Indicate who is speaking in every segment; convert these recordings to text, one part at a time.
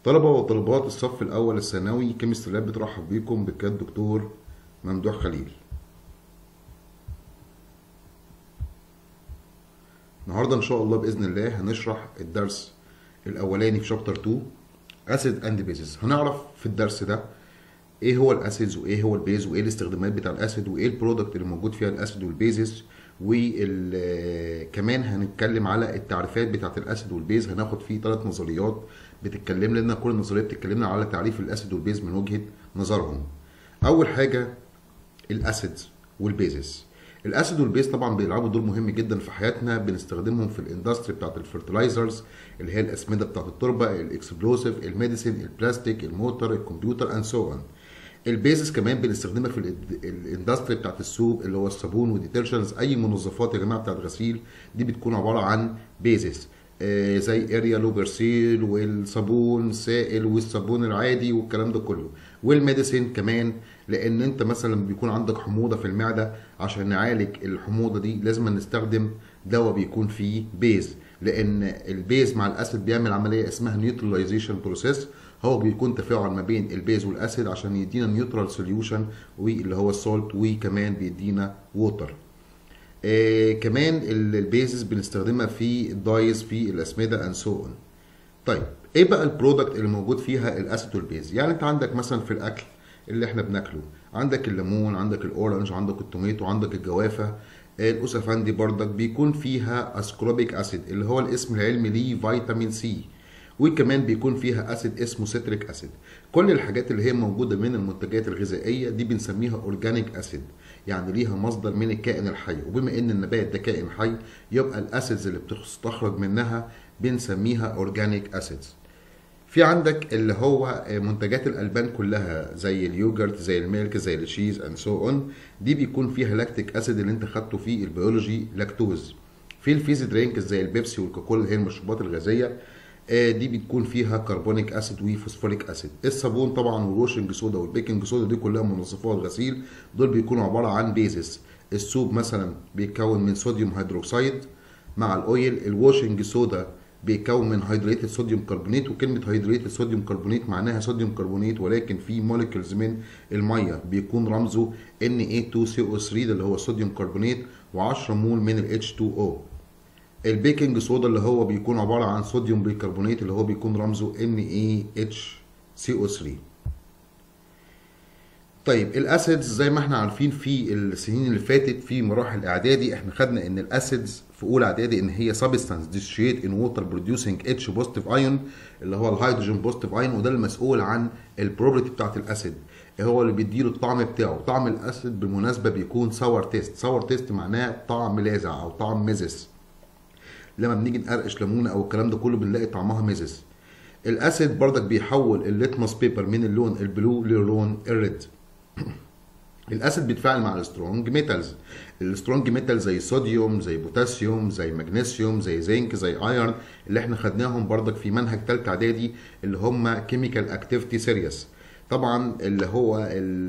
Speaker 1: طلبة وطالبات الصف الأول الثانوي كيمستري لاب بترحب بيكم بالكاد دكتور ممدوح خليل النهاردة إن شاء الله بإذن الله هنشرح الدرس الأولاني في شابتر 2 أسيد أند بيزز هنعرف في الدرس ده إيه هو الأسيدز وإيه هو البيز وإيه الاستخدامات بتاع الأسيد وإيه البرودكت اللي موجود فيها الأسيد والبيزز وكمان هنتكلم على التعريفات بتاعت الأسيد والبيز هناخد فيه ثلاث نظريات بتتكلم لنا كل نظريه بتتكلمنا على تعريف الاسيد والبيز من وجهه نظرهم اول حاجه الاسيدز والبيزز الاسيد والبيز طبعا بيلعبوا دور مهم جدا في حياتنا بنستخدمهم في الاندستري بتاعت الفرتلايزرز اللي هي الاسمده بتاعت التربه الاكسبلوسيف الميديسين البلاستيك الموتر الكمبيوتر اند سو اون البيزس كمان بنستخدمها في الاندستري بتاعت السوق اللي هو الصابون وديترشنز اي منظفات يا جماعه بتاعت غسيل دي بتكون عباره عن بيزس آه زي اريال وبرسيل والصابون سائل والصابون العادي والكلام ده كله والميديسين كمان لان انت مثلا بيكون عندك حموضه في المعده عشان نعالج الحموضه دي لازم نستخدم دواء بيكون فيه بيز لان البيز مع الاسيد بيعمل عمليه اسمها نيوتراليزيشن بروسيس هو بيكون تفاعل ما بين البيز والاسيد عشان يدينا نيوترال سوليوشن واللي هو السولت وكمان بيدينا ووتر آه كمان البيزز بنستخدمها في الدايز في الاسمده اند سو اون طيب ايه بقى البرودكت اللي موجود فيها الاسيد والبيز يعني انت عندك مثلا في الاكل اللي احنا بناكله عندك الليمون عندك الاورنج عندك التوميتو عندك الجوافه الاسفندي بردك بيكون فيها اسكروبيك اسيد اللي هو الاسم العلمي ليه فيتامين سي وكمان بيكون فيها اسيد اسمه سيتريك اسيد كل الحاجات اللي هي موجوده من المنتجات الغذائيه دي بنسميها اورجانيك اسيد يعني ليها مصدر من الكائن الحي وبما ان النبات ده كائن حي يبقى الاسيدز اللي بتستخرج منها بنسميها اورجانيك اسيدز في عندك اللي هو منتجات الالبان كلها زي اليوجرت زي الميلك زي الشيز اند سو اون دي بيكون فيها لاكتيك اسيد اللي انت خدته في البيولوجي لاكتوز في الفيزي درينك زي البيبسي والكوكولا اللي هي المشروبات الغازيه دي بتكون فيها كربونيك اسيد وفوسفوريك اسيد الصابون طبعا والواشنج سودا والبيكنج سودا دي كلها منظفات غسيل دول بيكونوا عباره عن بيزس السوب مثلا بيتكون من صوديوم هيدروكسيد مع الاويل الواشنج سودا بيتكون من هيدريت صوديوم كربونات وكلمه هيدريت صوديوم كربونات معناها صوديوم كربونات ولكن في موليكولز من الميه بيكون رمزه Na2CO3 ده اللي هو الصوديوم كربونات و10 مول من ال H2O البيكنج صودا اللي هو بيكون عبارة عن صوديوم بيكربونات اللي هو بيكون رمزه NaHCO3 طيب الاسيدز زي ما احنا عارفين في السنين اللي فاتت في مراحل اعدادي احنا خدنا ان الاسيدز في اولى اعدادي ان هي سبستانس ديسشيت ان ووتر بروديوسنج اتش بوزيتيف ايون اللي هو الهيدروجين بوزيتيف ايون وده المسؤول عن البروبرتي بتاعت الاسيد هو اللي بيديله الطعم بتاعه طعم الاسيد بالمناسبه بيكون ساور تيست ساور تيست معناه طعم لاذع او طعم مزز لما بنيجي نقرقش ليمونه او الكلام ده كله بنلاقي طعمها مزز الاسيد بردك بيحول الليتموس بيبر من اللون البلو للون الريد الاسيد بيتفاعل مع السترونج ميتالز السترونج ميتال زي صوديوم زي بوتاسيوم زي مغنيسيوم زي زنك زي ايرون اللي احنا خدناهم بردك في منهج ثالثه اعدادي اللي هم كيميكال اكتيفيتي سيريس طبعا اللي هو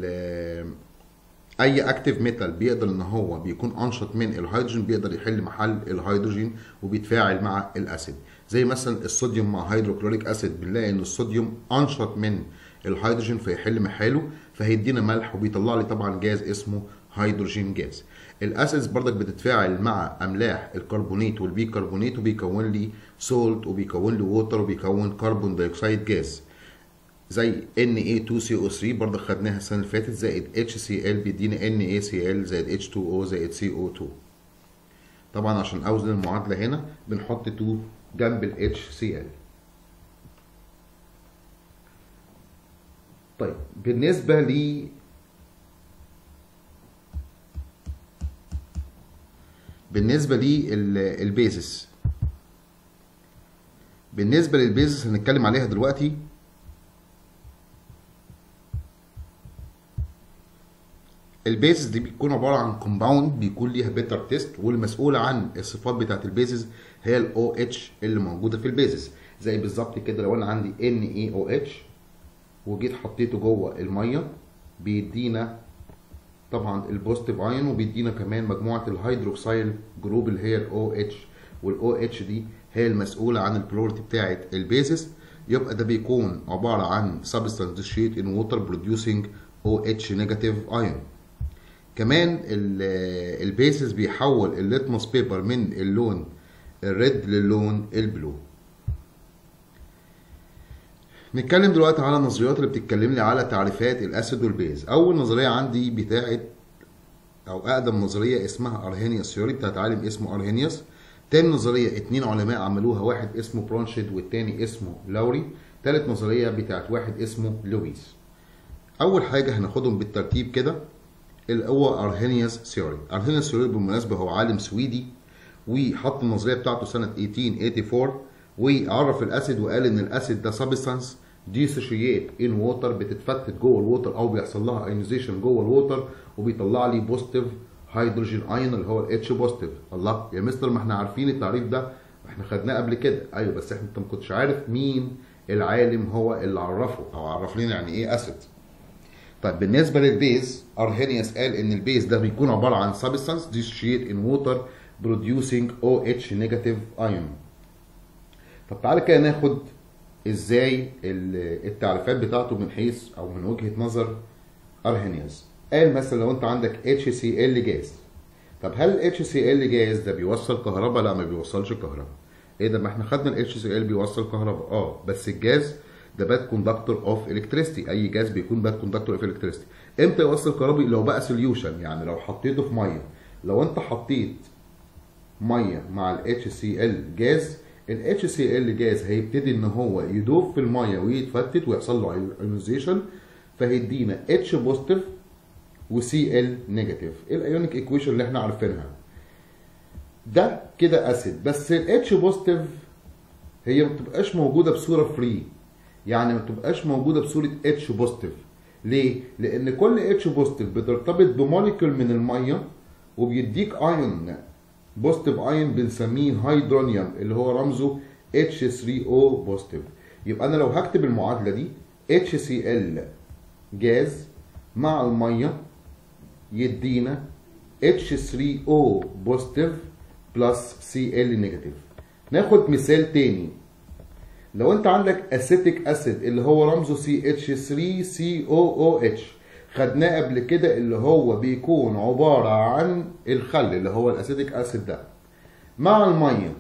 Speaker 1: اي اكتيف ميتال بيقدر ان هو بيكون انشط من الهيدروجين بيقدر يحل محل الهيدروجين وبيتفاعل مع الاسيد زي مثلا الصوديوم مع هيدروكلوريك اسيد بنلاقي ان الصوديوم انشط من الهيدروجين فيحل محاله فهيدينا ملح وبيطلع لي طبعا جاز اسمه هيدروجين جاز الاسيدز بردك بتتفاعل مع املاح الكربونات والبيكربونات وبيكون لي سولت وبيكون لي ووتر وبيكون كربون دايوكسيد جاز زي Na2CO3 برضه خدناها السنه اللي فاتت زائد HCl بيدينا NaCl زائد H2O زائد CO2 طبعا عشان اوزن المعادله هنا بنحط 2 جنب ال HCl طيب بالنسبه ل بالنسبه للبيزس بالنسبه للبيزس هنتكلم عليها دلوقتي البيزز دي بتكون عباره عن كومباوند بيكون ليها بيتر تيست والمسؤوله عن الصفات بتاعت البيزز هي الاو اتش اللي موجوده في البيزز زي بالظبط كده لو انا عندي ان اي او اتش وجيت حطيته جوه الميه بيدينا طبعا البوزيتيف ايون وبيدينا كمان مجموعه الهيدروكسيل جروب اللي هي الاو اتش والاو اتش دي هي المسؤوله عن البلورتي بتاعه البيزس يبقى ده بيكون عباره عن substance dissociate in water producing OH negative ion كمان البيسز بيحول الليتموس بيبر من اللون الريد للون البلو نتكلم دلوقتي على النظريات اللي بتتكلم لي على تعريفات الاسيد والبيز اول نظريه عندي بتاعه او اقدم نظريه اسمها ارهينيوس ثيوري بتاعت عالم اسمه ارهينيوس تاني نظريه اتنين علماء عملوها واحد اسمه برونشيد والتاني اسمه لاوري تالت نظريه بتاعت واحد اسمه لويس اول حاجه هناخدهم بالترتيب كده اللي هو ارهينيوس ثيوري ارهينيوس ثيوري بالمناسبه هو عالم سويدي وحط النظريه بتاعته سنه 1884 وعرف الاسيد وقال ان الاسيد ده سبستانس ديسوشيات ان ووتر بتتفتت جوه الووتر او بيحصل لها ايونيزيشن جوه الووتر وبيطلع لي بوزيتيف هيدروجين ايون اللي هو الاتش بوزيتيف الله يا مستر ما احنا عارفين التعريف ده احنا خدناه قبل كده ايوه بس احنا انت ما كنتش عارف مين العالم هو اللي عرفه او عرف لنا يعني ايه اسيد طيب بالنسبه للبيز ارهينيوس قال ان البيز ده بيكون عباره عن سبستانس dissociate in water producing OH negative ion طب تعالى كده ناخد ازاي التعريفات بتاعته من حيث او من وجهه نظر ارهينيوس قال مثلا لو انت عندك HCl جاز طب هل ال HCl جاز ده بيوصل كهرباء لا ما بيوصلش كهرباء ايه ده ما احنا خدنا ال HCl بيوصل كهرباء اه بس الجاز ده باد كوندكتور اوف الكتريستي اي جاز بيكون باد كوندكتور اوف الكتريستي امتى يوصل كهرباء لو بقى سوليوشن يعني لو حطيته في ميه لو انت حطيت ميه مع ال HCl جاز ال HCl جاز هيبتدي ان هو يدوب في الميه ويتفتت ويحصل له ايونيزيشن فهيدينا H بوزيتيف وسي ال نيجاتيف الايونيك ايكويشن اللي احنا عارفينها ده كده اسيد بس الاتش بوزيتيف هي ما بتبقاش موجوده بصوره فري يعني ما بتبقاش موجوده بصوره اتش بوزيتيف ليه لان كل اتش بوزيتيف بترتبط بموليكول من الميه وبيديك ايون بوزيتيف ايون بنسميه هيدرونيوم اللي هو رمزه H3O بوزيتيف يبقى انا لو هكتب المعادله دي HCl جاز مع الميه يدينا H3O بوزيتيف بلس Cl نيجاتيف ناخد مثال تاني لو انت عندك اسيتيك اسيد اللي هو رمزه CH3COOH خدناه قبل كده اللي هو بيكون عبارة عن الخل اللي هو الاسيتيك اسيد ده مع المية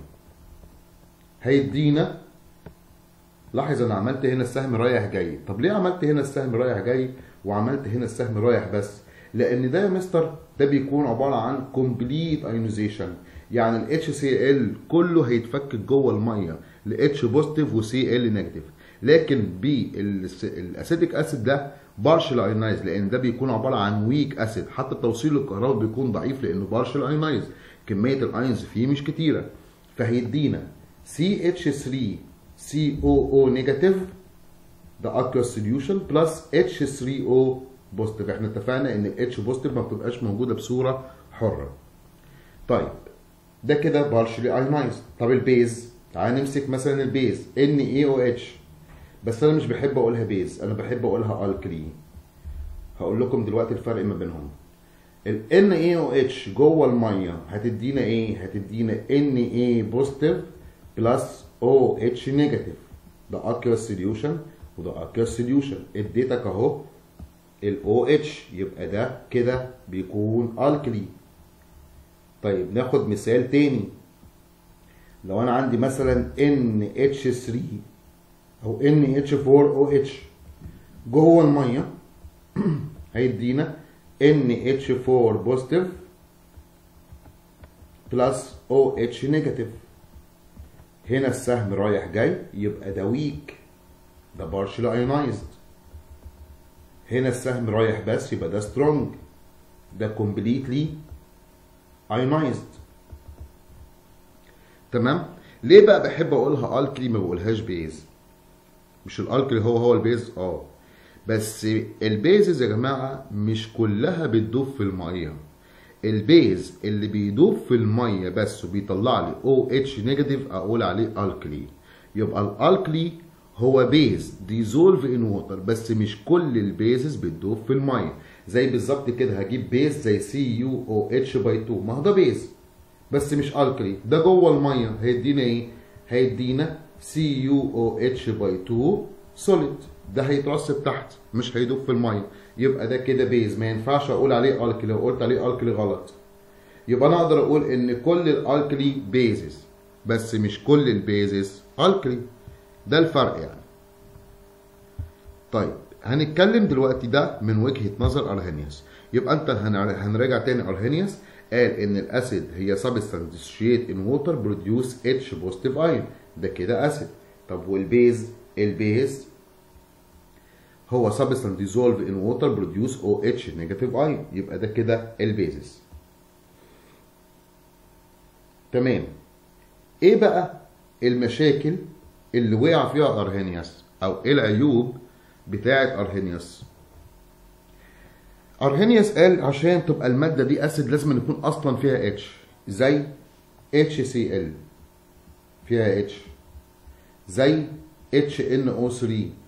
Speaker 1: هيدينا لاحظ انا عملت هنا السهم رايح جاي طب ليه عملت هنا السهم رايح جاي وعملت هنا السهم رايح بس لان ده يا مستر ده بيكون عباره عن كومبليت ايونيزيشن يعني ال HCl كله هيتفك جوه الميه ل H بوزيتيف و Cl نيجاتيف لكن بالاسيتيك اسيد ده بارشل ايونايز لان ده بيكون عباره عن ويك اسيد حتى توصيل الكهرباء بيكون ضعيف لانه بارشل ايونايز كميه الايونز فيه مش كتيره فهيدينا CH3 COO نيجاتيف ده aqueous solution بلس H3O بوزيتيف احنا اتفقنا ان ال H بوزيتيف ما بتبقاش موجوده بصوره حره طيب ده كده partially ionized طب البيز تعال نمسك مثلا البيز NaOH بس انا مش بحب اقولها بيز انا بحب اقولها الكلي هقول لكم دلوقتي الفرق ما بينهم ال NaOH جوه الميه هتدينا ايه هتدينا Na بوزيتيف بلس OH نيجاتيف ده aqueous solution وده aqueous solution اديتك اهو ال OH يبقى ده كده بيكون الكلي طيب ناخد مثال تاني لو انا عندي مثلا NH3 او NH4OH جوه الميه هيدينا NH4 بوزيتيف بلس OH نيجاتيف هنا السهم رايح جاي يبقى ده ويك ده بارشل ايونايزد هنا السهم رايح بس يبقى ده سترونج ده كومبليتلي ايونايزد تمام ليه بقى بحب اقولها الكلي ما بقولهاش بيز مش الالكلي هو هو البيز اه بس البيزز يا جماعه مش كلها بتدوب في الميه البيز اللي بيدوب في الميه بس وبيطلع لي او اتش نيجاتيف اقول عليه الكلي يبقى الالكلي هو بيز ديزولف ان ووتر بس مش كل البيزز بتدوب في الميه زي بالظبط كده هجيب بيز زي سي يو او اتش باي 2 ما هو ده بيز بس مش الكلي ده جوه الميه هيدينا ايه هيدينا CuOH باي 2 سوليد ده هيترسب تحت مش هيدوب في الميه يبقى ده كده بيز ما ينفعش اقول عليه الكلي لو قلت عليه الكلي غلط يبقى انا اقدر اقول ان كل الالكلي بيزز بس مش كل البيزز الكلي ده الفرق يعني طيب هنتكلم دلوقتي ده من وجهه نظر ارهينيوس يبقى انت هنراجع تاني ارهينيوس قال ان الاسيد هي سبستانس ديسوشيت ان ووتر بروديوس اتش بوزيتيف ايون ده كده اسيد طب والبيز البيز هو سبستانس ديزولف ان ووتر بروديوس او اتش نيجاتيف ايون يبقى ده كده البيزز تمام ايه بقى المشاكل اللي وقع فيها ارهينيوس او ايه العيوب بتاعه ارهينيوس ارهينيوس قال عشان تبقى الماده دي اسيد لازم يكون اصلا فيها اتش زي HCl فيها اتش زي HNO3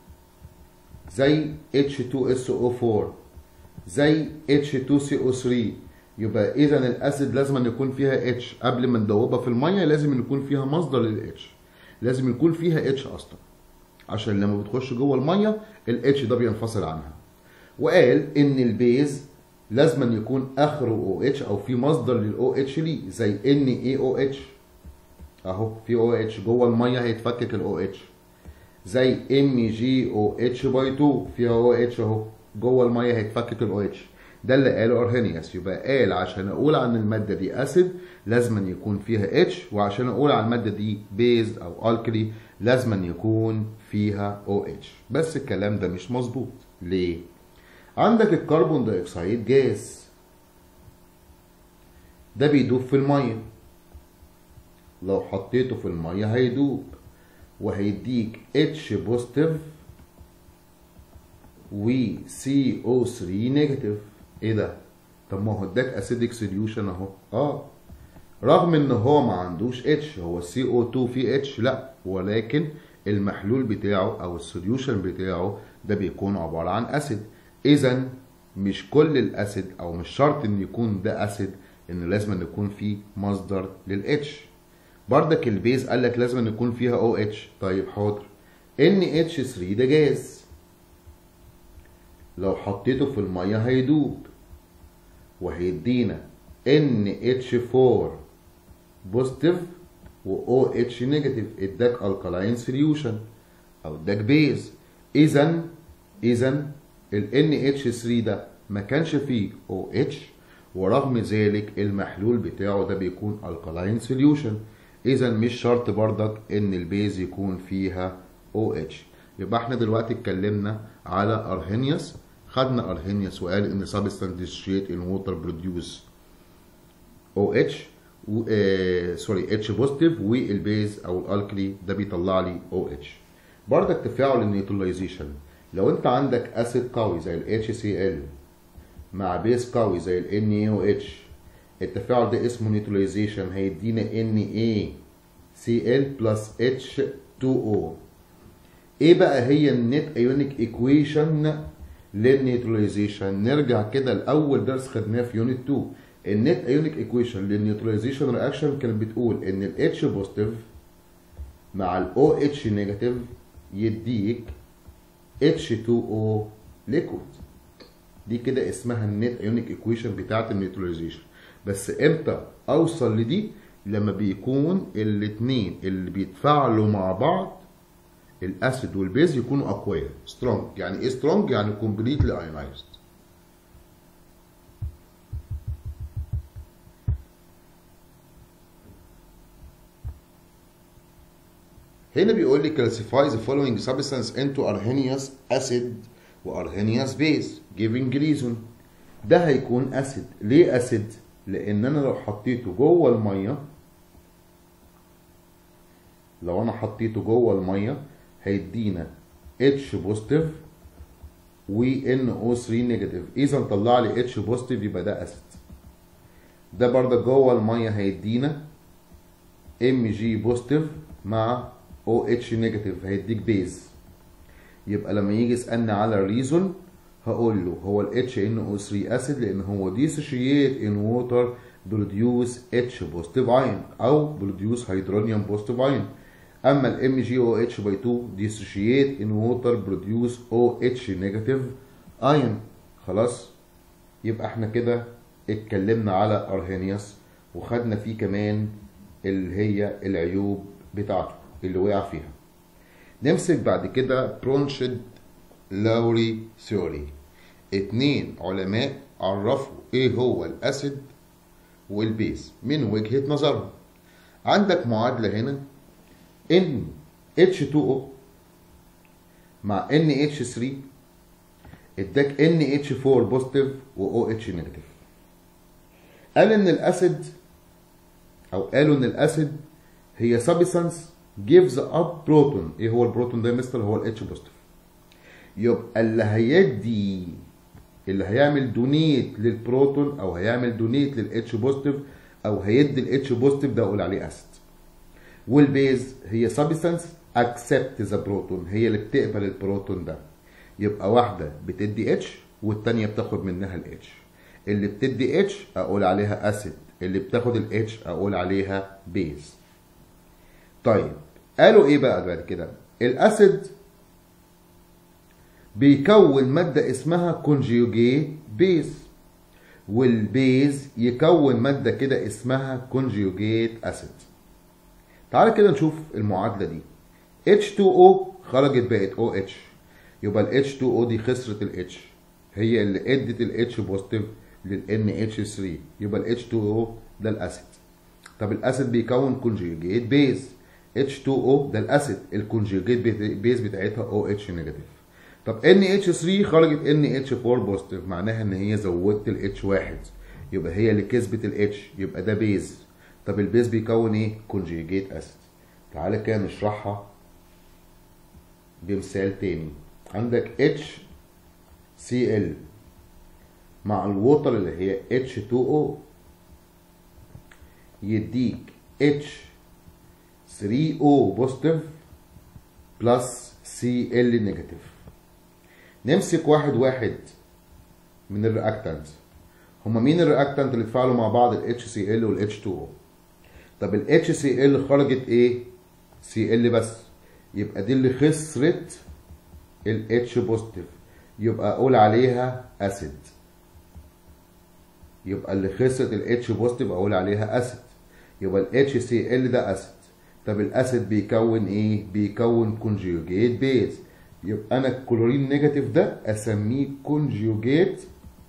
Speaker 1: زي H2SO4 زي H2CO3 يبقى اذا الاسيد لازم أن يكون فيها اتش قبل ما ندوبها في الميه لازم أن يكون فيها مصدر للاتش لازم يكون فيها اتش اصلا عشان لما بتخش جوه الميه الاتش ده بينفصل عنها وقال ان البيز لازم أن يكون اخره او اتش او في مصدر للاو اتش ليه زي ان اي او اتش اهو في او اتش جوه الميه هيتفكك الاو اتش زي ام جي او اتش باي 2 فيها او اتش اهو جوه الميه هيتفكك الاو اتش ده اللي قاله ارهينيوس يبقى قال عشان اقول عن الماده دي اسيد لازم أن يكون فيها اتش وعشان اقول عن الماده دي بيز او الكلي لازم أن يكون فيها او اتش بس الكلام ده مش مظبوط ليه عندك الكربون دايوكسيد جاز ده بيدوب في الميه لو حطيته في الميه هيدوب وهيديك اتش بوزيتيف و سي او 3 نيجاتيف ايه ده طب ما هو اداك اسيدك سوليوشن اهو اه رغم ان هو ما عندوش اتش هو سي او 2 فيه اتش لا ولكن المحلول بتاعه او السوليوشن بتاعه ده بيكون عباره عن اسيد اذا مش كل الاسيد او مش شرط ان يكون ده اسيد ان لازم أن يكون فيه مصدر للاتش بردك البيز قال لك لازم أن يكون فيها او اتش طيب حاضر ان اتش 3 ده جاز لو حطيته في الميه هيدوب وهيدينا ان اتش 4 بوزيتيف و او اتش نيجاتيف اداك الكالاين سوليوشن او اداك بيز اذا اذا ال NH3 ده ما كانش فيه OH ورغم ذلك المحلول بتاعه ده بيكون الكالاين سوليوشن اذا مش شرط بردك ان البيز يكون فيها OH يبقى احنا دلوقتي اتكلمنا على ارهينيوس خدنا ارهينيوس وقال ان substance dissociate in water produce OH و آه سوري اتش بوزيتيف والبيز او الالكلي ده بيطلع لي OH بردك تفاعل النيوتراليزيشن لو انت عندك اسيد قوي زي ال HCl مع بيز قوي زي ال NaOH التفاعل ده اسمه نيوتراليزيشن هيدينا NaCl بلس H2O ايه بقى هي النت ايونيك ايكويشن للنيوتراليزيشن نرجع كده لاول درس خدناه في يونت 2 النت ايونيك ايكويشن للنيوتراليزيشن رياكشن كانت بتقول ان ال H بوزيتيف مع ال OH نيجاتيف يديك H2O ليكويد دي كده اسمها النت ايونيك ايكويشن بتاعت النيوتراليزيشن بس امتى اوصل لدي لما بيكون الاثنين اللي بيتفاعلوا مع بعض الاسيد والبيز يكونوا اقوياء سترونج يعني ايه سترونج يعني كومبليتلي ايونايزد هنا بيقول لي classify the following substance into Arrhenius acid و Arrhenius base giving reason ده هيكون اسيد ليه اسيد لان انا لو حطيته جوه الميه لو انا حطيته جوه الميه هيدينا H بوزيتيف و NO3 نيجاتيف اذا طلع لي H بوزيتيف يبقى ده اسيد ده برضه جوه الميه هيدينا Mg بوزيتيف مع OH نيجاتيف هيديك بيز يبقى لما يجي يسألني على الريزون هقول له هو ال HNO3 اسيد لان هو dissociate in water produce H positive ion او produce hydronium positive ion اما ال MgOH by 2 dissociate in water produce OH negative ion خلاص يبقى احنا كده اتكلمنا على ارهينيوس وخدنا فيه كمان اللي هي العيوب بتاعته اللي وقع فيها نمسك بعد كده برونشد لاوري ثيوري اتنين علماء عرفوا ايه هو الاسيد والبيز من وجهة نظرهم عندك معادلة هنا ان H2O مع NH3 اداك NH4 بوزيتيف و OH نيجاتيف قال ان الاسيد او قالوا ان الاسيد هي سبستانس gives up بروتون ايه هو البروتون ده يا مستر هو الاتش بوزيتيف يبقى اللي هيدي اللي هيعمل دونيت للبروتون او هيعمل دونيت للاتش بوزيتيف او هيدي الاتش بوزيتيف ده اقول عليه اسيد والبيز هي سبستانس اكسبت ذا بروتون هي اللي بتقبل البروتون ده يبقى واحده بتدي اتش والتانيه بتاخد منها الاتش اللي بتدي اتش اقول عليها اسيد اللي بتاخد الاتش اقول عليها بيز طيب قالوا ايه بقى بعد كده الاسيد بيكون مادة اسمها كونجيوجيت بيز والبيز يكون مادة كده اسمها كونجيوجيت اسيد تعال كده نشوف المعادلة دي H2O خرجت بقت OH يبقى ال H2O دي خسرت ال H هي اللي ادت ال H بوزيتيف لل NH3 يبقى ال H2O ده الاسيد طب الاسيد بيكون كونجيوجيت بيز H2O ده الاسيد الكونجيوجيت بيز بتاعتها OH نيجاتيف طب NH3 خرجت NH4 بوزيتيف معناها ان هي زودت ال H1 يبقى هي اللي كسبت ال H يبقى ده بيز طب البيز بيكون ايه كونجيوجيت اسيد تعالى كده نشرحها بمثال تاني عندك HCl مع الووتر اللي هي H2O يديك H3O بوزيتيف بلس Cl نيجاتيف نمسك واحد واحد من الرياكتانت هما مين الرياكتانت اللي اتفاعلوا مع بعض ال HCl وال H2O طب ال HCl خرجت ايه Cl بس يبقى دي اللي خسرت ال H بوزيتيف يبقى اقول عليها اسيد يبقى اللي خسرت ال H بوزيتيف اقول عليها اسيد يبقى ال HCl ده اسيد طب الاسيد بيكون ايه بيكون كونجيوجيت بيز يبقى انا الكلورين نيجاتيف ده اسميه كونجيوجيت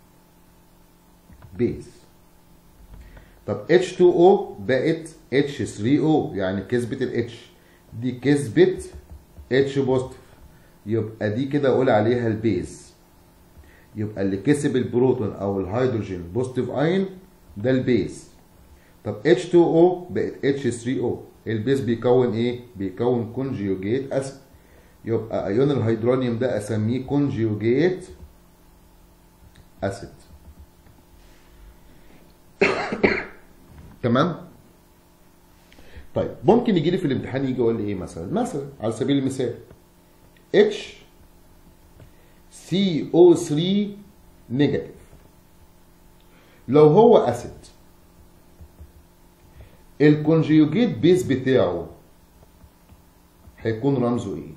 Speaker 1: بيز طب H2O بقت H3O يعني كسبت ال H دي كسبت H بوزيتيف يبقى دي كده اقول عليها البيز يبقى اللي كسب البروتون او الهيدروجين بوزيتيف اين ده البيز طب H2O بقت H3O البيز بيكون ايه بيكون كونجيوجيت اسيد يبقى ايون الهيدرونيوم ده اسميه كونجيوجيت اسيد تمام طيب ممكن يجي لي في الامتحان يجي يقول لي ايه مثلا مثلا على سبيل المثال H CO3 نيجاتيف لو هو اسيد الكونجيوجيت بيز بتاعه هيكون رمزه ايه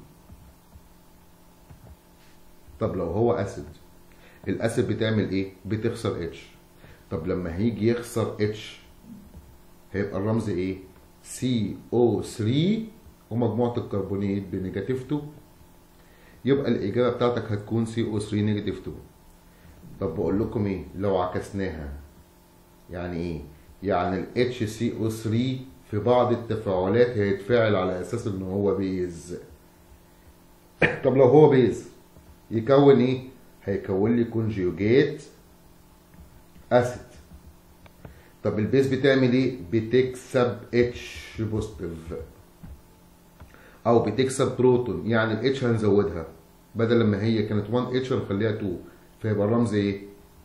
Speaker 1: طب لو هو اسيد الاسيد بتعمل ايه بتخسر اتش طب لما هيجي يخسر اتش هيبقى الرمز ايه CO3 ومجموعة الكربونات بنيجاتيف 2 يبقى الإجابة بتاعتك هتكون CO3 نيجاتيف 2 طب بقول لكم ايه لو عكسناها يعني ايه يعني ال HCO3 في بعض التفاعلات هيتفاعل على اساس ان هو بيز طب لو هو بيز يكون ايه هيكون لي كونجيوجيت اسيد طب البيز بتعمل ايه بتكسب اتش بوزيتيف او بتكسب بروتون يعني الاتش هنزودها بدل لما هي كانت 1 اتش هنخليها 2 فيبقى الرمز ايه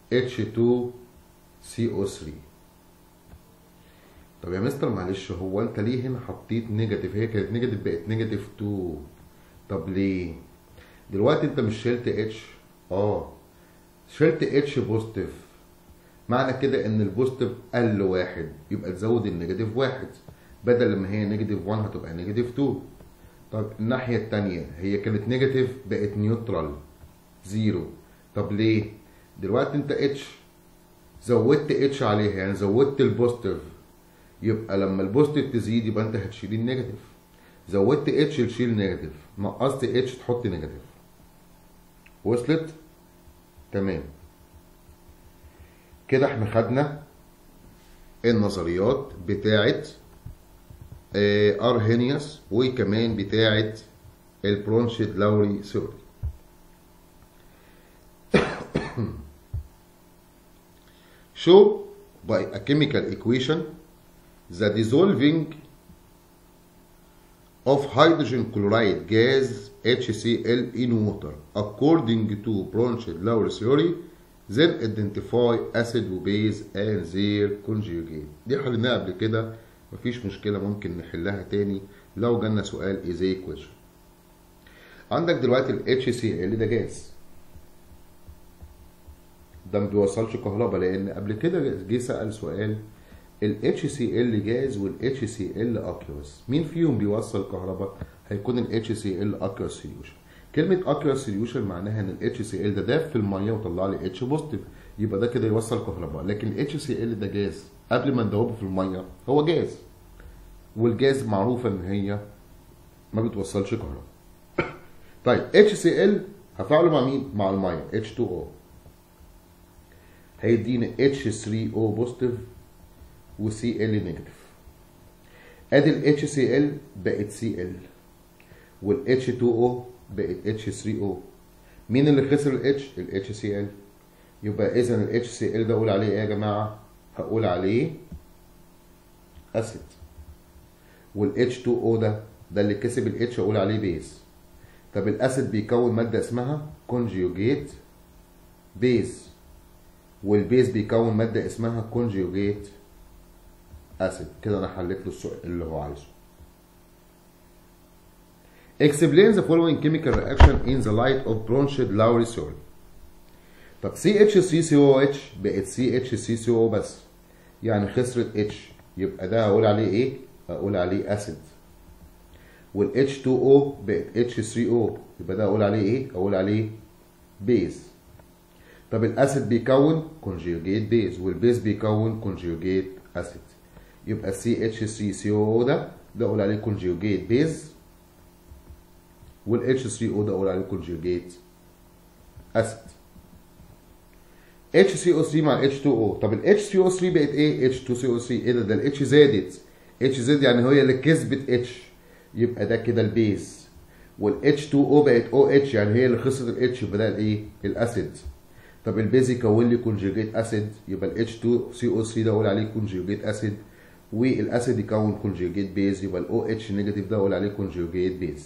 Speaker 1: H2CO3 طب يا مستر معلش هو انت ليه هنا حطيت نيجاتيف هي كانت نيجاتيف بقت نيجاتيف 2 طب ليه دلوقتي انت مش شلت اتش اه شلت اتش بوزيتيف معنى كده ان البوزيتيف قل واحد يبقى تزود النيجاتيف واحد بدل لما هي نيجاتيف 1 هتبقى نيجاتيف 2 طب الناحية التانية هي كانت نيجاتيف بقت نيوترال زيرو طب ليه؟ دلوقتي انت اتش زودت اتش عليها يعني زودت البوزيتيف يبقى لما البوزيتيف تزيد يبقى انت هتشيل النيجاتيف زودت اتش تشيل نيجاتيف نقصت اتش تحط نيجاتيف وصلت؟ تمام كده احنا خدنا النظريات بتاعت ارهينيوس وكمان بتاعت البرونشيد لاوري ثيوري show by a chemical equation the dissolving of hydrogen chloride gas HCl in water according to Bronsted Lowry theory then identify acid وبيز and their conjugate دي حليناها قبل كده مفيش مشكلة ممكن نحلها تاني لو جالنا سؤال is equation عندك دلوقتي ال HCl ده جاز ده ما بيوصلش كهرباء لان قبل كده جه سأل سؤال ال HCl جاز وال HCl aqueous مين فيهم بيوصل كهرباء هيكون ال HCl aqueous solution كلمة aqueous solution معناها ان ال HCl ده داب في المية وطلع لي H بوزيتيف يبقى ده كده يوصل كهرباء لكن ال HCl ده جاز قبل ما ندوبه في المية هو جاز والجاز معروفة ان هي ما بتوصلش كهرباء طيب HCl هفعله مع مين؟ مع المية H2O هيدينا H3O بوزيتيف و Cl نيجاتيف ادي ال HCl بقت Cl وال H2O بقت H3O مين اللي خسر ال H؟ ال HCl يبقى اذا ال HCl ده اقول عليه ايه يا جماعه؟ هقول عليه اسيد وال H2O ده ده اللي كسب ال H اقول عليه بيز طب الاسيد بيكون ماده اسمها كونجيوجيت بيز والبيز بيكون ماده اسمها كونجيوجيت اسيد كده انا حليت له السؤال اللي هو عايزه Explain the following chemical reaction in the light of Bronsted Lowry theory. طب CH3COH بقت CH3CO بس يعني خسرت H يبقى ده هقول عليه ايه؟ هقول عليه اسيد وال H2O بقت H3O يبقى ده اقول عليه ايه؟ اقول عليه بيز طب الاسيد بيكون كونجيوجيت بيز والبيز بيكون كونجيوجيت اسيد يبقى CH3CO ده ده اقول عليه كونجيوجيت بيز وال H3O ده اقول عليه كونجيوجيت اسيد HCO3 مع H2O طب ال HCO3 بقت ايه H2CO3 ايه ده ده ال H زادت H زاد يعني هي اللي كسبت H يبقى ده كده البيز وال H2O بقت OH يعني هي اللي خسرت ال H يبقى ده الايه الاسيد طب البيز يكون لي كونجيوجيت اسيد يبقى ال H2CO3 ده اقول عليه كونجيوجيت اسيد والاسيد يكون كونجيوجيت بيز يبقى ال OH نيجاتيف ده اقول عليه كونجيوجيت بيز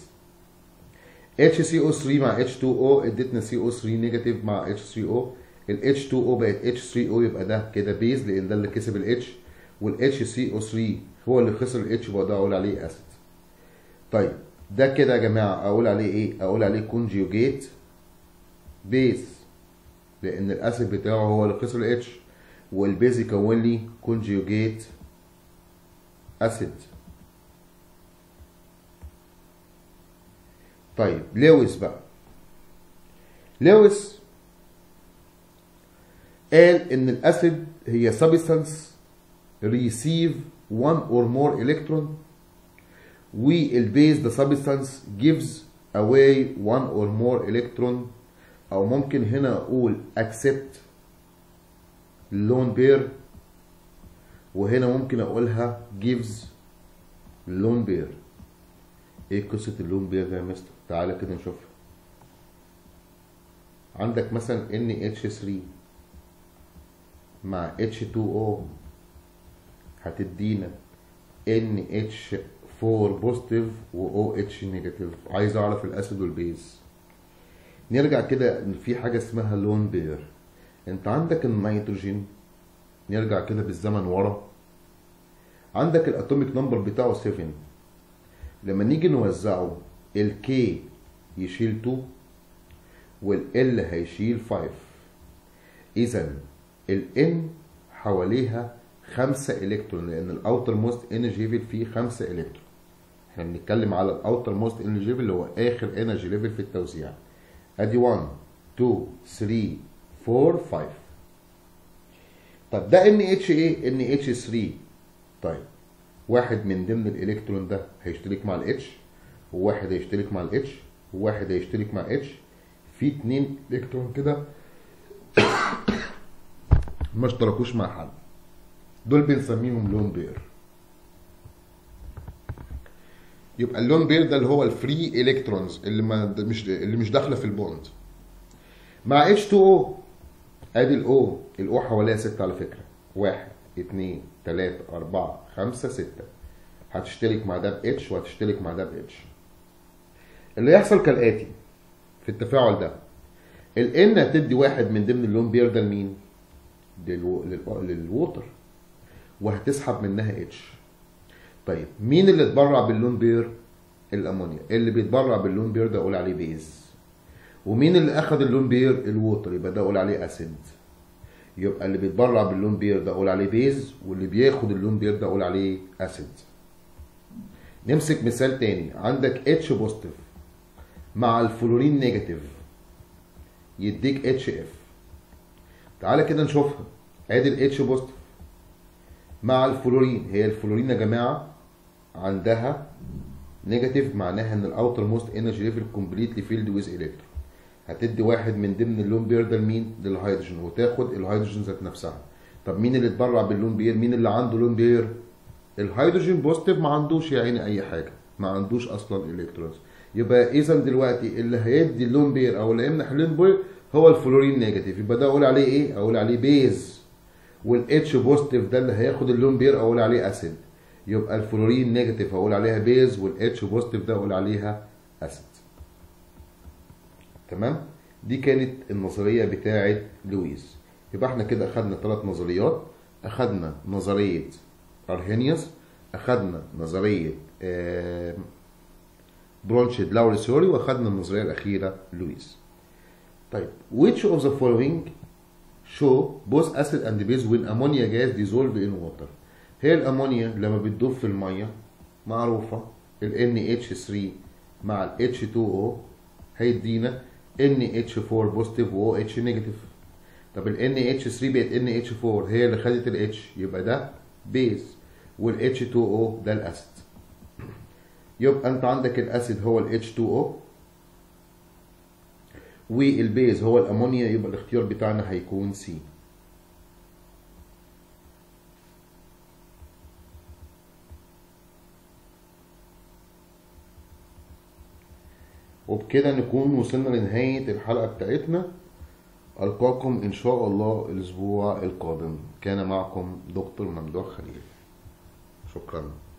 Speaker 1: HCO3 مع H2O ادتنا CO3 نيجاتيف مع H3O ال H2O بقت H3O يبقى ده كده بيز لان ده اللي كسب ال H وال HCO3 هو اللي خسر ال H يبقى ده اقول عليه اسيد طيب ده كده يا جماعه اقول عليه ايه اقول عليه كونجيوجيت بيز لان الاسيد بتاعه هو اللي خسر ال H والبيز يكون لي كونجيوجيت اسيد طيب لويس بقى لويس قال ان الاسيد هي substance receive one or more electron والبيز the substance gives away one or more electron او ممكن هنا اقول accept lone pair وهنا ممكن اقولها gives lone pair ايه قصة اللون بير ده يا مستر تعالى كده نشوفها عندك مثلا NH3 مع H2O هتدينا NH4 بوزيتيف و OH نيجاتيف عايز اعرف الاسيد والبيز نرجع كده ان في حاجه اسمها لون بير انت عندك النيتروجين نرجع كده بالزمن ورا عندك الاتوميك نمبر بتاعه 7 لما نيجي نوزعه الكي يشيل 2 والال هيشيل 5 اذا الان حواليها 5 الكترون لان الاوتر موست انرجي ليفل فيه 5 الكترون احنا بنتكلم على الاوتر موست انرجي ليفل اللي هو اخر انرجي ليفل في التوزيع ادي 1 2 3 4 5 طب ده ان اتش ايه ان اتش 3 طيب واحد من ضمن الالكترون ده هيشترك مع الاتش وواحد هيشترك مع الاتش وواحد هيشترك مع اتش في اتنين الكترون كده ما اشتركوش مع حد دول بنسميهم لون بير يبقى اللون بير ده اللي هو الفري الكترونز اللي ما مش اللي مش داخله في البوند مع H2O ادي الاو الاو حواليها ستة على فكرة واحد اتنين تلاتة أربعة خمسة ستة هتشترك مع ده ب H وهتشترك مع ده ب H اللي يحصل كالآتي في التفاعل ده ال N هتدي واحد من ضمن اللون بير ده لمين؟ للو... للو... للووتر وهتسحب منها H طيب مين اللي اتبرع باللون بير؟ الأمونيا اللي بيتبرع باللون بير ده أقول عليه بيز ومين اللي اخد اللون بير الووتر يبقى ده اقول عليه اسيد يبقى اللي بيتبرع باللون بير ده اقول عليه بيز واللي بياخد اللون بير ده اقول عليه اسيد نمسك مثال تاني عندك اتش بوزيتيف مع الفلورين نيجاتيف يديك اتش اف تعالى كده نشوفها ادي الاتش بوزيتيف مع الفلورين هي الفلورين يا جماعه عندها نيجاتيف معناها ان الاوتر موست انرجي ليفل كومبليتلي فيلد ويز الكترون هتدي واحد من ضمن اللون بير ده لمين؟ للهيدروجين وتاخد الهيدروجين ذات نفسها. طب مين اللي اتبرع باللون بير؟ مين اللي عنده لون بير؟ الهيدروجين بوزيتيف ما عندوش يا عيني اي حاجه، ما عندوش اصلا الكترونز. يبقى اذا دلوقتي اللي هيدي اللون بير او اللي يمنح اللون بير هو الفلورين نيجاتيف، يبقى ده اقول عليه ايه؟ اقول عليه بيز. والاتش بوزيتيف ده اللي هياخد اللون بير اقول عليه اسيد. يبقى الفلورين نيجاتيف اقول عليها بيز والاتش بوزيتيف ده اقول عليها اسيد. تمام دي كانت النظريه بتاعه لويس يبقى احنا كده اخدنا ثلاث نظريات اخدنا نظريه ارهينيوس اخدنا نظريه برونشيد لاوريسوري واخدنا النظريه الاخيره لويس طيب which of the following show both acid and base when ammonia gas dissolved in water هي الامونيا لما بتدوب في الميه معروفه ال NH3 مع ال H2O هيدينا NH4 بوزيتيف و OH نيجاتيف طب ال NH3 بقت NH4 هي اللي خدت ال H يبقى ده بيز وال H2O ده الاسيد يبقى انت عندك الاسيد هو ال H2O والبيز هو الامونيا يبقى الاختيار بتاعنا هيكون سي وبكده نكون وصلنا لنهاية الحلقة بتاعتنا ألقاكم إن شاء الله الأسبوع القادم كان معكم دكتور ممدوح خليل شكرا